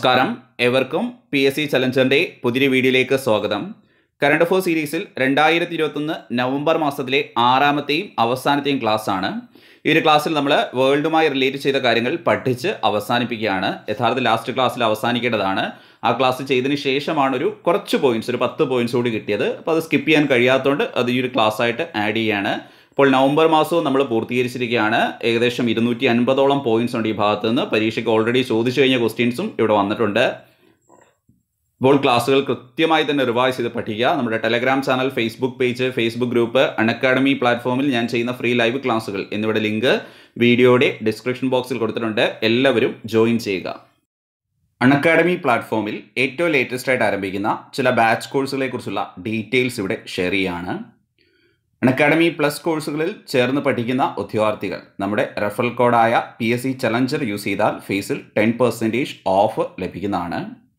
നമസ്കാരം ഏവർക്കും P S C ചലഞ്ചറിൻ്റെ പുതിയ വീഡിയോയിലേക്ക് സ്വാഗതം കറണ്ട് അഫോർ സീരീസിൽ രണ്ടായിരത്തി ഇരുപത്തൊന്ന് നവംബർ മാസത്തിലെ ആറാമത്തെയും അവസാനത്തെയും ക്ലാസ്സാണ് ഈ ഒരു ക്ലാസ്സിൽ നമ്മൾ വേൾഡുമായി റിലേറ്റ് ചെയ്ത കാര്യങ്ങൾ പഠിച്ച് അവസാനിപ്പിക്കുകയാണ് യഥാർത്ഥ ലാസ്റ്റ് ക്ലാസ്സിൽ അവസാനിക്കേണ്ടതാണ് ആ ക്ലാസ് ചെയ്തതിന് ശേഷമാണ് ഒരു കുറച്ച് പോയിന്റ്സ് ഒരു പത്ത് പോയിന്റ്സ് കൂടി കിട്ടിയത് അപ്പോൾ അത് സ്കിപ്പ് ചെയ്യാൻ കഴിയാത്തതുകൊണ്ട് അത് ഈ ഒരു ക്ലാസ് ആയിട്ട് ആഡ് ചെയ്യുകയാണ് ഇപ്പോൾ നവംബർ മാസവും നമ്മൾ പൂർത്തീകരിച്ചിരിക്കുകയാണ് ഏകദേശം ഇരുന്നൂറ്റി അൻപതോളം പോയിന്റ്സ് ഉണ്ട് ഈ ഭാഗത്ത് നിന്ന് പരീക്ഷയ്ക്ക് ഓൾറെഡി ചോദിച്ചു കഴിഞ്ഞ ക്വസ്റ്റ്യൻസും ഇവിടെ വന്നിട്ടുണ്ട് ഇപ്പോൾ ക്ലാസ്സുകൾ കൃത്യമായി തന്നെ റിവൈസ് ചെയ്ത് പഠിക്കുക നമ്മുടെ Telegram channel Facebook page Facebook group Unacademy പ്ലാറ്റ്ഫോമിൽ ഞാൻ ചെയ്യുന്ന ഫ്രീ ലൈവ് ക്ലാസ്സുകൾ എന്നിവിടെ ലിങ്ക് വീഡിയോയുടെ ഡിസ്ക്രിപ്ഷൻ ബോക്സിൽ കൊടുത്തിട്ടുണ്ട് എല്ലാവരും ജോയിൻ ചെയ്യുക അൺഅക്കാഡമി പ്ലാറ്റ്ഫോമിൽ ഏറ്റവും ലേറ്റസ്റ്റ് ആയിട്ട് ആരംഭിക്കുന്ന ചില ബാച്ച് കോഴ്സുകളെ കുറിച്ചുള്ള ഡീറ്റെയിൽസ് ഇവിടെ ഷെയർ ചെയ്യുകയാണ് അൺഅക്കാഡമി പ്ലസ് കോഴ്സുകളിൽ ചേർന്ന് പഠിക്കുന്ന ഉദ്യോഗാർത്ഥികൾ നമ്മുടെ റെഫറൽ കോഡായ P S C challenger use ചെയ്താൽ ഫീസിൽ ടെൻ പെർസെൻറ്റേജ് ഓഫ് ലഭിക്കുന്നതാണ്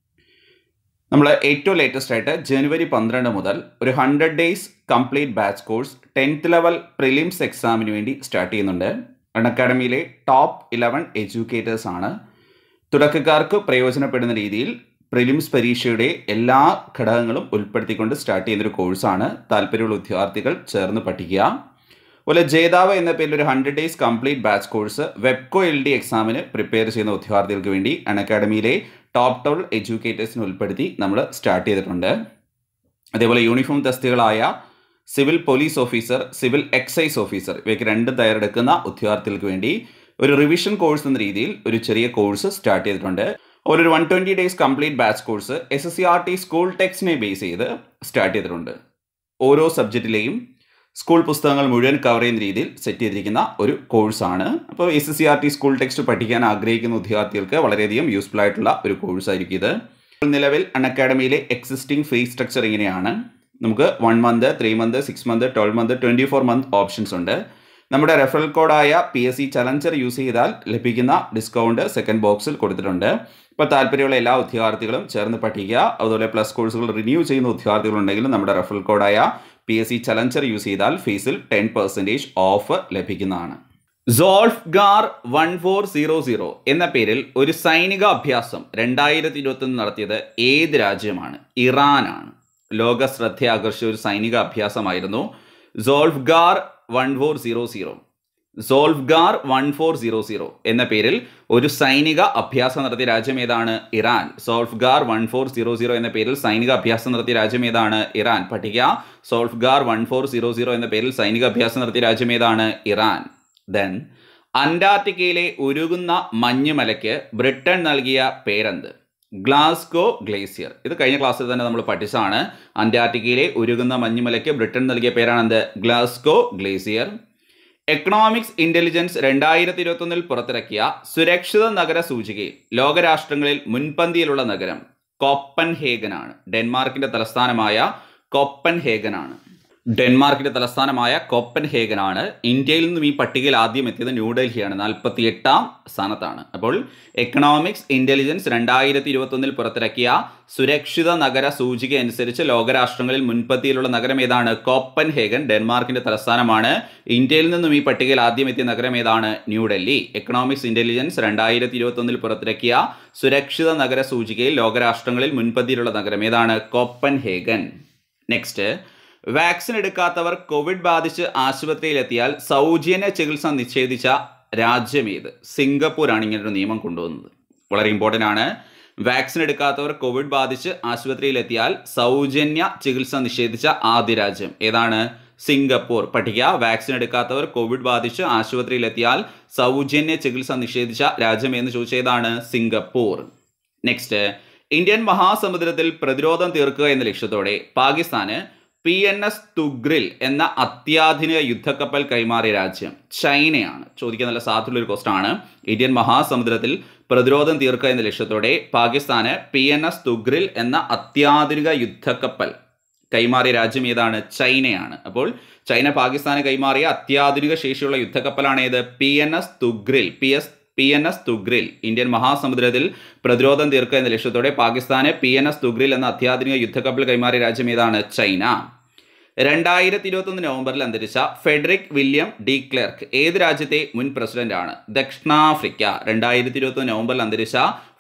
നമ്മൾ ഏറ്റവും ലേറ്റസ്റ്റ് ആയിട്ട് ജനുവരി പന്ത്രണ്ട് മുതൽ ഒരു hundred days complete batch course tenth level prelims എക്സാമിന് വേണ്ടി സ്റ്റാർട്ട് ചെയ്യുന്നുണ്ട് അൺഅക്കാഡമിയിലെ ടോപ്പ് ഇലവൻ എഡ്യൂക്കേറ്റേഴ്സ് ആണ് തുടക്കക്കാർക്ക് പ്രയോജനപ്പെടുന്ന രീതിയിൽ പ്രിലിംസ് പരീക്ഷയുടെ എല്ലാ ഘടകങ്ങളും ഉൾപ്പെടുത്തിക്കൊണ്ട് സ്റ്റാർട്ട് ചെയ്യുന്നൊരു കോഴ്സാണ് താല്പര്യമുള്ള ഉദ്യോഗാർത്ഥികൾ ചേർന്ന് പഠിക്കുക അതുപോലെ ജേതാവ് എന്ന പേരിൽ ഒരു hundred days complete batch course വെബ്കോ എൽ ഡി എക്സാമിന് പ്രിപ്പയർ ചെയ്യുന്ന ഉദ്യോഗാർത്ഥികൾക്ക് വേണ്ടി അൺഅക്കാഡമിയിലെ ടോപ്പ് ടോൾ എഡ്യൂക്കേറ്റേഴ്സിന് ഉൾപ്പെടുത്തി നമ്മൾ സ്റ്റാർട്ട് ചെയ്തിട്ടുണ്ട് അതേപോലെ യൂണിഫോം തസ്തികളായ civil police officer civil excise officer ഇവയ്ക്ക് രണ്ട് തയ്യാറെടുക്കുന്ന ഉദ്യോഗാർത്ഥികൾക്ക് വേണ്ടി ഒരു റിവിഷൻ കോഴ്സ് എന്ന രീതിയിൽ ഒരു ചെറിയ കോഴ്സ് സ്റ്റാർട്ട് ചെയ്തിട്ടുണ്ട് ഒരു one twenty days complete batch course S S C R T school ടെക്സ്റ്റിനെ ബേസ് ചെയ്ത് സ്റ്റാർട്ട് ചെയ്തിട്ടുണ്ട് ഓരോ സബ്ജക്റ്റിലെയും സ്കൂൾ പുസ്തകങ്ങൾ മുഴുവൻ കവർ ചെയ്യുന്ന രീതിയിൽ സെറ്റ് ചെയ്തിരിക്കുന്ന ഒരു കോഴ്സാണ് അപ്പോൾ S S C R T school text പഠിക്കാൻ ആഗ്രഹിക്കുന്ന ഉദ്യോഗാർത്ഥികൾക്ക് വളരെയധികം യൂസ്ഫുൾ ആയിട്ടുള്ള ഒരു കോഴ്സായിരിക്കും ഇത് നിലവിൽ അൺ അക്കാഡമിയിലെ എക്സിസ്റ്റിംഗ് ഫീസ് സ്ട്രക്ചർ ഇങ്ങനെയാണ് നമുക്ക് one month three month six month twelve month twenty four month options ഉണ്ട് നമ്മുടെ റെഫറൽ കോഡായ P S C challenger use ചെയ്താൽ ലഭിക്കുന്ന ഡിസ്കൗണ്ട് സെക്കൻഡ് ബോക്സിൽ കൊടുത്തിട്ടുണ്ട് ഇപ്പോൾ താല്പര്യമുള്ള എല്ലാ ഉദ്യോഗാർത്ഥികളും ചേർന്ന് പഠിക്കുക അതുപോലെ പ്ലസ് കോഴ്സുകൾ റിന്യൂ ചെയ്യുന്ന ഉദ്യോഗാർത്ഥികളുണ്ടെങ്കിലും നമ്മുടെ റെഫറൽ കോഡായ P S C challenger use ചെയ്താൽ ഫീസിൽ ടെൻ പെർസെൻറ്റേജ് ഓഫ് ലഭിക്കുന്നതാണ് Zolfaghar one four zero zero എന്ന പേരിൽ ഒരു സൈനിക അഭ്യാസം രണ്ടായിരത്തി ഇരുപത്തൊന്ന് നടത്തിയത് ഏത് രാജ്യമാണ് ഇറാനാണ് ലോക ശ്രദ്ധ ആകർഷിച്ച ഒരു സൈനിക അഭ്യാസമായിരുന്നു Zolfaghar one four zero zero Zolfaghar one four zero zero എന്ന പേരിൽ ഒരു സൈനിക അഭ്യാസം നടത്തിയ രാജ്യം ഏതാണ് Iran Zolfaghar one four zero zero എന്ന പേരിൽ സൈനിക അഭ്യാസം നടത്തിയ രാജ്യം ഏതാണ് ഇറാൻ പഠിക്കുക Zolfaghar one four zero zero എന്ന പേരിൽ സൈനിക അഭ്യാസം നടത്തിയ രാജ്യം ഏതാണ് ഇറാൻ ദെൻ അന്റാർട്ടിക്കയിലെ ഉരുകുന്ന മഞ്ഞുമലയ്ക്ക് ബ്രിട്ടൻ നൽകിയ പേരെന്ത് ഗ്ലാസ്കോ ഗ്ലേസിയർ ഇത് കഴിഞ്ഞ ക്ലാസ്സിൽ തന്നെ നമ്മൾ പഠിച്ചതാണ് അന്റാർട്ടിക്കയിലെ ഉരുകുന്ന മഞ്ഞുമലയ്ക്ക് ബ്രിട്ടൻ നൽകിയ പേരാണെന്ത് ഗ്ലാസ്കോ ഗ്ലേസിയർ എക്കണോമിക്സ് ഇന്റലിജൻസ് രണ്ടായിരത്തി ഇരുപത്തൊന്നിൽ പുറത്തിറക്കിയ സുരക്ഷിത നഗര സൂചികയിൽ ലോകരാഷ്ട്രങ്ങളിൽ മുൻപന്തിയിലുള്ള നഗരം കോപ്പൻ ഹേഗനാണ് ഡെൻമാർക്കിന്റെ തലസ്ഥാനമായ കോപ്പൻ ഹേഗനാണ് ഡെൻമാർക്കിന്റെ തലസ്ഥാനമായ കോപ്പൻ ഹേഗനാണ് ഇന്ത്യയിൽ നിന്നും ഈ പട്ടികയിൽ ആദ്യം എത്തിയത് ന്യൂഡൽഹിയാണ് നാൽപ്പത്തി എട്ടാം സ്ഥാനത്താണ് അപ്പോൾ എക്കണോമിക്സ് ഇന്റലിജൻസ് രണ്ടായിരത്തി ഇരുപത്തൊന്നിൽ പുറത്തിറക്കിയ സുരക്ഷിത നഗര സൂചിക അനുസരിച്ച് ലോകരാഷ്ട്രങ്ങളിൽ മുൻപത്തിയിലുള്ള നഗരം ഏതാണ് കോപ്പൻ ഹേഗൻ ഡെൻമാർക്കിന്റെ തലസ്ഥാനമാണ് ഇന്ത്യയിൽ നിന്നും ഈ പട്ടികയിൽ ആദ്യം എത്തിയ നഗരം ഏതാണ് ന്യൂഡൽഹി എക്കണോമിക്സ് ഇന്റലിജൻസ് രണ്ടായിരത്തി ഇരുപത്തൊന്നിൽ പുറത്തിറക്കിയ സുരക്ഷിത നഗര സൂചികയിൽ ലോകരാഷ്ട്രങ്ങളിൽ മുൻപന്തിയിലുള്ള നഗരം ഏതാണ് കോപ്പൻ ഹേഗൻ നെക്സ്റ്റ് വാക്സിൻ എടുക്കാത്തവർ കോവിഡ് ബാധിച്ച് ആശുപത്രിയിലെത്തിയാൽ സൗജന്യ ചികിത്സ നിഷേധിച്ച രാജ്യം ഏത് സിംഗപ്പൂരാണ് ഇങ്ങനൊരു നിയമം കൊണ്ടുവന്നത് വളരെ ഇമ്പോർട്ടൻ്റ് ആണ് വാക്സിൻ എടുക്കാത്തവർ കോവിഡ് ബാധിച്ച് ആശുപത്രിയിലെത്തിയാൽ സൗജന്യ ചികിത്സ നിഷേധിച്ച ആദ്യ രാജ്യം ഏതാണ് സിംഗപ്പൂർ പഠിക്കുക വാക്സിൻ എടുക്കാത്തവർ കോവിഡ് ബാധിച്ച് ആശുപത്രിയിലെത്തിയാൽ സൗജന്യ ചികിത്സ നിഷേധിച്ച രാജ്യം എന്ന് ചോദിച്ചതാണ് സിംഗപ്പൂർ നെക്സ്റ്റ് ഇന്ത്യൻ മഹാസമുദ്രത്തിൽ പ്രതിരോധം തീർക്കുക എന്ന ലക്ഷ്യത്തോടെ പാകിസ്ഥാന് പി എൻ എസ് തുഗ്രിൽ എന്ന അത്യാധുനിക യുദ്ധക്കപ്പൽ കൈമാറിയ രാജ്യം ചൈനയാണ് ചോദിക്കാൻ നല്ല സാധ്യതയുള്ള ഒരു ക്വസ്റ്റൻ ആണ് ഇന്ത്യൻ മഹാസമുദ്രത്തിൽ പ്രതിരോധം തീർക്കുക എന്ന ലക്ഷ്യത്തോടെ പാകിസ്ഥാന് പി എൻ എസ് തുഗ്രിൽ എന്ന അത്യാധുനിക യുദ്ധക്കപ്പൽ കൈമാറിയ രാജ്യം ഏതാണ് ചൈനയാണ് അപ്പോൾ ചൈന പാകിസ്ഥാന് കൈമാറിയ അത്യാധുനിക ശേഷിയുള്ള യുദ്ധക്കപ്പലാണ് ഏത് P N S Tughril P S P N S Tughril Indian മഹാസമുദ്രത്തിൽ പ്രതിരോധം തീർക്കുക എന്ന ലക്ഷ്യത്തോടെ പാകിസ്ഥാന് പി എൻ എസ് തുഗ്രിൽ എന്ന അത്യാധുനിക യുദ്ധക്കപ്പൽ കൈമാറിയ രാജ്യം ഏതാണ് ചൈന രണ്ടായിരത്തി ഇരുപത്തൊന്ന് നവംബറിൽ അന്തരിച്ച ഫെഡറിക് വില്യം ഡി ക്ലർക്ക് ഏത് രാജ്യത്തെ മുൻ പ്രസിഡന്റ് ആണ് ദക്ഷിണാഫ്രിക്ക രണ്ടായിരത്തി ഇരുപത്തൊന്ന് നവംബറിൽ അന്തരിച്ച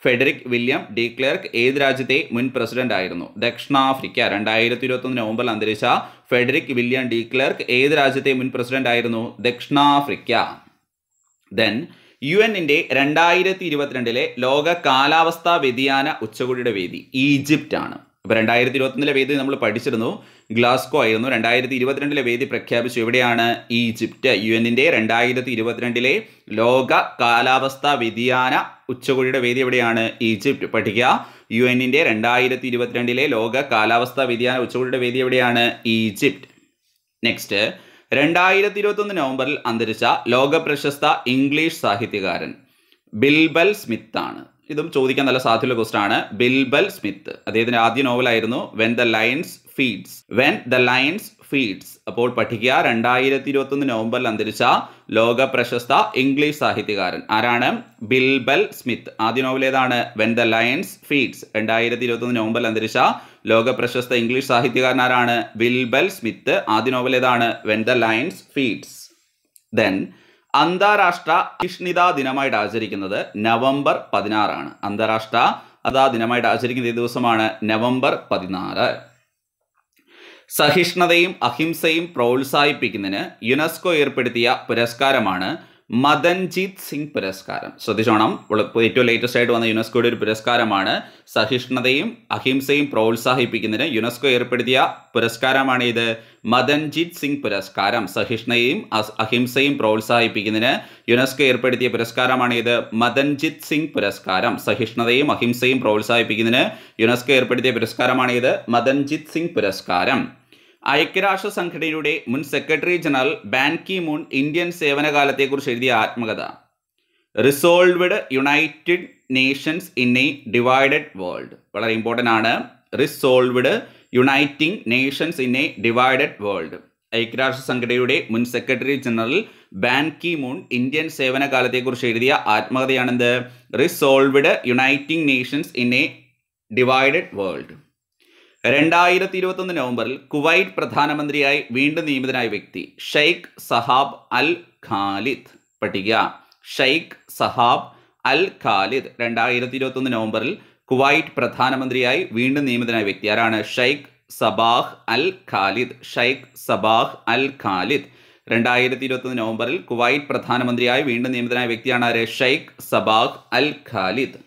ഫെഡറിക് വില്യം ഡി ക്ലർക്ക് ഏത് രാജ്യത്തെ മുൻ പ്രസിഡന്റ് ആയിരുന്നു ദക്ഷിണാഫ്രിക്ക രണ്ടായിരത്തി ഇരുപത്തൊന്ന് നവംബറിൽ അന്തരിച്ച ഫെഡറിക് വില്യം ഡി ക്ലർക്ക് ഏത് രാജ്യത്തെ മുൻ പ്രസിഡന്റ് ആയിരുന്നു ദക്ഷിണാഫ്രിക്ക ദെൻ യു എന്നിൻ്റെ രണ്ടായിരത്തി ഇരുപത്തിരണ്ടിലെ ലോക കാലാവസ്ഥാ വ്യതിയാന ഉച്ചകോടിയുടെ വേദി ഈജിപ്റ്റ് ആണ് അപ്പോൾ രണ്ടായിരത്തി ഇരുപത്തൊന്നിലെ വേദി നമ്മൾ പഠിച്ചിരുന്നു ഗ്ലാസ്കോ ആയിരുന്നു രണ്ടായിരത്തി ഇരുപത്തിരണ്ടിലെ വേദി പ്രഖ്യാപിച്ചു എവിടെയാണ് ഈജിപ്റ്റ് യു എന്നിൻ്റെ രണ്ടായിരത്തി ഇരുപത്തിരണ്ടിലെ ലോക കാലാവസ്ഥാ വ്യതിയാന ഉച്ചകോടിയുടെ വേദി എവിടെയാണ് ഈജിപ്റ്റ് പഠിക്കുക യു എന്നിൻ്റെ രണ്ടായിരത്തി ഇരുപത്തിരണ്ടിലെ ലോക കാലാവസ്ഥാ വ്യതിയാന ഉച്ചകോടിയുടെ വേദി എവിടെയാണ് ഈജിപ്റ്റ് നെക്സ്റ്റ് രണ്ടായിരത്തി ഇരുപത്തൊന്ന് നവംബറിൽ അന്തരിച്ച ലോക പ്രശസ്ത ഇംഗ്ലീഷ് സാഹിത്യകാരൻ ബിൽബൽ സ്മിത്ത് ആണ് ഇതും ചോദിക്കാൻ നല്ല സാധ്യതയുള്ള ക്വസ്റ്റൻ ആണ് ബിൽബൽ സ്മിത്ത് അദ്ദേഹത്തിന്റെ ആദ്യ നോവലായിരുന്നു when the lions feeds when the lions feeds അപ്പോൾ പഠിക്കുക രണ്ടായിരത്തി ഇരുപത്തൊന്ന് നവംബറിൽ അന്തരിച്ച ലോക പ്രശസ്ത ഇംഗ്ലീഷ് സാഹിത്യകാരൻ ആരാണ് ബിൽബൽ സ്മിത്ത് ആദ്യ നോവൽ ഏതാണ് വെൻ ദ ലയൺസ് ഫീഡ്സ് രണ്ടായിരത്തി ഇരുപത്തൊന്ന് നവംബറിൽ അന്തരിച്ച ലോക പ്രശസ്ത ഇംഗ്ലീഷ് സാഹിത്യകാരൻ ആരാണ് ബിൽബൽ സ്മിത്ത് ആദ്യ നോവൽ ഏതാണ് when the lions feeds then അന്താരാഷ്ട്ര സഹിഷ്ണുതാ ദിനമായിട്ട് ആചരിക്കുന്നത് നവംബർ പതിനാറാണ് അന്താരാഷ്ട്ര അതാ ദിനമായിട്ട് ആചരിക്കുന്ന ഈ ദിവസമാണ് നവംബർ പതിനാറ് സഹിഷ്ണുതയും അഹിംസയും പ്രോത്സാഹിപ്പിക്കുന്നതിന് യുനെസ്കോ ഏർപ്പെടുത്തിയ പുരസ്കാരമാണ് മദൻജീത് സിംഗ് പുരസ്കാരം ശ്രദ്ധിച്ചോണം ഇപ്പോൾ ഏറ്റവും ലേറ്റസ്റ്റ് ആയിട്ട് വന്ന യുനെസ്കോയുടെ ഒരു പുരസ്കാരമാണ് സഹിഷ്ണുതയും അഹിംസയും പ്രോത്സാഹിപ്പിക്കുന്നതിന് യുനെസ്കോ ഏർപ്പെടുത്തിയ പുരസ്കാരമാണ് ഇത് മദൻജീത് സിംഗ് പുരസ്കാരം സഹിഷ്ണുതയും അഹിംസയും പ്രോത്സാഹിപ്പിക്കുന്നതിന് യുനെസ്കോ ഏർപ്പെടുത്തിയ പുരസ്കാരമാണ് ഇത് മദൻജിത് സിംഗ് പുരസ്കാരം സഹിഷ്ണുതയും അഹിംസയും പ്രോത്സാഹിപ്പിക്കുന്നതിന് യുനെസ്കോ ഏർപ്പെടുത്തിയ പുരസ്കാരമാണ് ഇത് മദൻജിത് സിംഗ് പുരസ്കാരം ഐക്യരാഷ്ട്ര സംഘടനയുടെ മുൻ secretary general Ban Ki Moon Indian സേവനകാലത്തെക്കുറിച്ച് എഴുതിയ ആത്മകഥ resolved united nations in a divided world വളരെ ഇമ്പോർട്ടൻ്റ് ആണ് resolved uniting nations in a divided world ഐക്യരാഷ്ട്ര സംഘടനയുടെ മുൻ secretary general Ban Ki Moon Indian സേവനകാലത്തെക്കുറിച്ച് എഴുതിയ ആത്മകഥയാണെന്ത് resolved uniting nations in a divided world രണ്ടായിരത്തി ഇരുപത്തൊന്ന് നവംബറിൽ കുവൈറ്റ് പ്രധാനമന്ത്രിയായി വീണ്ടും നിയമിതനായ വ്യക്തി ഷെയ്ഖ് സഹാബ് അൽ ഖാലിദ് പഠിക്കുക ഷെയ്ഖ് സഹാബ് അൽ ഖാലിദ് രണ്ടായിരത്തി ഇരുപത്തൊന്ന് നവംബറിൽ കുവൈറ്റ് പ്രധാനമന്ത്രിയായി വീണ്ടും നിയമിതനായ വ്യക്തി ആരാണ് Sheikh Sabah Al Khalid Sheikh Sabah Al Khalid രണ്ടായിരത്തി ഇരുപത്തൊന്ന് നവംബറിൽ കുവൈറ്റ് പ്രധാനമന്ത്രിയായി വീണ്ടും നിയമിതനായ വ്യക്തിയാണ് ആര് ഷെയ്ഖ് സബാഹ് അൽ ഖാലിദ്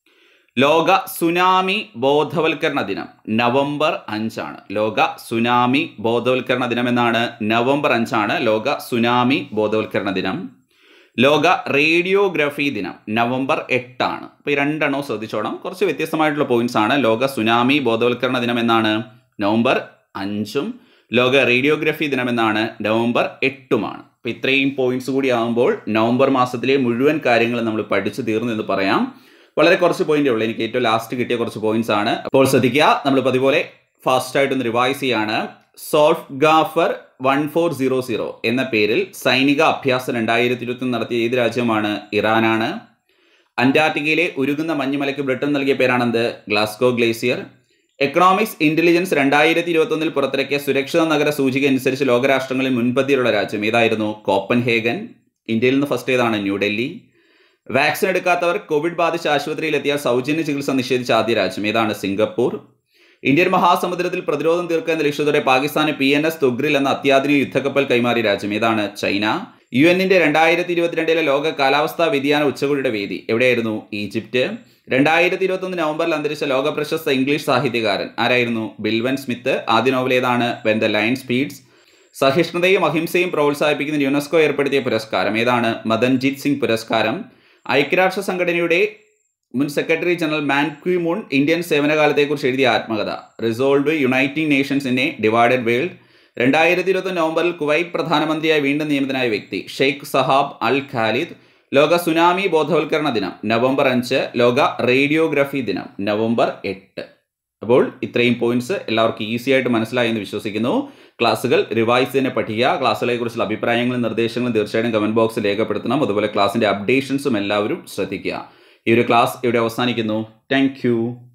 ലോക സുനാമി ബോധവൽക്കരണ ദിനം നവംബർ അഞ്ചാണ് ലോക സുനാമി ബോധവൽക്കരണ ദിനം എന്നാണ് നവംബർ അഞ്ചാണ് ലോക സുനാമി ബോധവൽക്കരണ ദിനം ലോക റേഡിയോഗ്രഫി ദിനം നവംബർ എട്ടാണ് അപ്പോൾ ഈ രണ്ടെണ്ണവും ശ്രദ്ധിച്ചോണം കുറച്ച് വ്യത്യസ്തമായിട്ടുള്ള പോയിന്റ്സ് ആണ് ലോക സുനാമി ബോധവൽക്കരണ ദിനം എന്നാണ് നവംബർ അഞ്ചും ലോക റേഡിയോഗ്രഫി ദിനം എന്നാണ് നവംബർ എട്ടുമാണ് അപ്പോൾ ഇത്രയും പോയിന്റ്സ് കൂടി ആകുമ്പോൾ നവംബർ മാസത്തിലെ മുഴുവൻ കാര്യങ്ങൾ നമ്മൾ പഠിച്ചു തീർന്നു എന്ന് പറയാം വളരെ കുറച്ച് പോയിന്റേ ഉള്ളൂ എനിക്ക് ഏറ്റവും ലാസ്റ്റ് കിട്ടിയ കുറച്ച് പോയിന്റ്സ് ആണ് അപ്പോൾ ശ്രദ്ധിക്കുക നമ്മൾ പതിപോലെ ഫാസ്റ്റ് ആയിട്ടൊന്ന് റിവൈസ് ചെയ്യാണ് Zolfaghar one four zero zero എന്ന പേരിൽ സൈനിക അഭ്യാസം രണ്ടായിരത്തി ഇരുപത്തി നടത്തിയ ഏത് രാജ്യമാണ് ഇറാനാണ് അന്റാർട്ടിക്കയിലെ ഉരുകുന്ന മഞ്ഞുമലയ്ക്ക് ബ്രിട്ടൻ നൽകിയ പേരാണെന്ത് ഗ്ലാസ്കോ ഗ്ലേസിയർ എക്കണോമിക്സ് ഇന്റലിജൻസ് രണ്ടായിരത്തി ഇരുപത്തൊന്നിൽ പുറത്തിറക്കിയ സുരക്ഷിത നഗര സൂചിക അനുസരിച്ച് ലോകരാഷ്ട്രങ്ങളിൽ മുൻപന്തിയിലുള്ള രാജ്യം ഏതായിരുന്നു കോപ്പൻഹേഗൻ ഇന്ത്യയിൽ നിന്ന് ഫസ്റ്റ് ഏതാണ് ന്യൂഡൽഹി വാക്സിൻ എടുക്കാത്തവർ കോവിഡ് ബാധിച്ച ആശുപത്രിയിൽ എത്തിയാൽ സൗജന്യ ചികിത്സ നിഷേധിച്ച ആദ്യ രാജ്യം ഏതാണ് സിംഗപ്പൂർ ഇന്ത്യൻ മഹാസമുദ്രത്തിൽ പ്രതിരോധം തീർക്കുക എന്ന ലക്ഷ്യത്തോടെ പാകിസ്ഥാന് പി എൻ എസ് തുഗ്രിൽ എന്ന അത്യാധുനിക യുദ്ധക്കപ്പൽ കൈമാറിയ രാജ്യം ഏതാണ് ചൈന യു എന്നിന്റെ രണ്ടായിരത്തി ഇരുപത്തിരണ്ടിലെ ലോക കാലാവസ്ഥാ വ്യതിയാന ഉച്ചകോടിയുടെ വേദി എവിടെയായിരുന്നു ഈജിപ്റ്റ് രണ്ടായിരത്തി ഇരുപത്തൊന്ന് നവംബറിൽ അന്തരിച്ച ലോക പ്രശസ്ത ഇംഗ്ലീഷ് സാഹിത്യകാരൻ ആരായിരുന്നു ബിൽവൻ സ്മിത്ത് ആദ്യ നോവൽ ഏതാണ് വെൻ ദ ലൈൻ സ്പീഡ്സ് സഹിഷ്ണുതയും അഹിംസയും പ്രോത്സാഹിപ്പിക്കുന്ന യുനെസ്കോ ഏർപ്പെടുത്തിയ പുരസ്കാരം ഏതാണ് മദൻജീത് സിംഗ് പുരസ്കാരം ഐക്യരാഷ്ട്ര സംഘടനയുടെ മുൻ secretary general Ban Ki Moon Indian സേവനകാലത്തെക്കുറിച്ച് എഴുതിയ ആത്മകഥ resolve uniting nations in a divided world രണ്ടായിരത്തി ഇരുപത്തൊന്ന് നവംബറിൽ കുവൈറ്റ് പ്രധാനമന്ത്രിയായി വീണ്ടും നിയമിതനായ വ്യക്തി ഷെയ്ഖ് സഹാബ് അൽ ഖാലിദ് ലോക സുനാമി ബോധവൽക്കരണ ദിനം നവംബർ അഞ്ച് ലോക റേഡിയോഗ്രഫി ദിനം നവംബർ എട്ട് അപ്പോൾ ഇത്രയും പോയിന്റ്സ് എല്ലാവർക്കും ഈസി ആയിട്ട് മനസ്സിലായി എന്ന് വിശ്വസിക്കുന്നു ക്ലാസ്സുകൾ റിവൈസ് തന്നെ പഠിക്കുക ക്ലാസ്സുകളെ കുറിച്ചുള്ള അഭിപ്രായങ്ങളും നിർദ്ദേശങ്ങളും തീർച്ചയായിട്ടും കമന്റ് ബോക്സിൽ രേഖപ്പെടുത്തണം അതുപോലെ ക്ലാസ്സിന്റെ അപ്ഡേഷൻസും എല്ലാവരും ശ്രദ്ധിക്കുക ഈ ഒരു ക്ലാസ് ഇവിടെ അവസാനിക്കുന്നു താങ്ക്